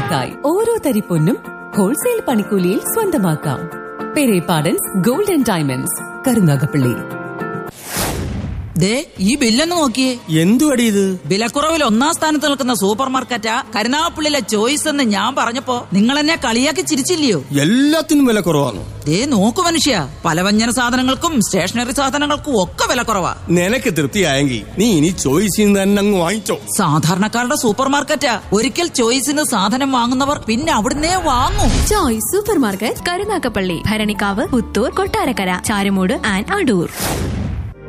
നിങ്ങൾക്കായി ഓരോ തരി പൊന്നും ഹോൾസെയിൽ പണിക്കൂലിയിൽ സ്വന്തമാക്കാം പെരേപാടൻസ് ഗോൾഡൻ ഡയമണ്ട്സ് കരുനാഗപ്പള്ളി ദേ ഈ ബില്ലൊന്ന് നോക്കിയേ എന്തുവടി ഇത് വിലക്കുറവിൽ ഒന്നാം സ്ഥാനത്ത് നിൽക്കുന്ന സൂപ്പർ മാർക്കറ്റാ കരുനാഗപ്പള്ളിയിലെ ചോയ്സ് എന്ന് ഞാൻ പറഞ്ഞപ്പോ നിങ്ങൾ എന്നെ കളിയാക്കി ചിരിച്ചില്ലയോ എല്ലാത്തിനും വില കുറവാണ് ദേ നോക്കു മനുഷ്യ പലവ്യഞ്ജന സാധനങ്ങൾക്കും സ്റ്റേഷനറി സാധനങ്ങൾക്കും ഒക്കെ വില കുറവാ നിനക്ക് തൃപ്തിയായെങ്കിൽ നീ ഇനി ചോയ്സിൽ നിന്ന് തന്നെ അങ്ങ് വാങ്ങിച്ചോ സാധാരണക്കാരുടെ സൂപ്പർ മാർക്കറ്റാ ഒരിക്കൽ ചോയ്സിന് സാധനം വാങ്ങുന്നവർ പിന്നെ അവിടുന്നേ വാങ്ങും choice super market Karunagappally Bharanikkavu Puthur Kottarakkara Charummood and Adoor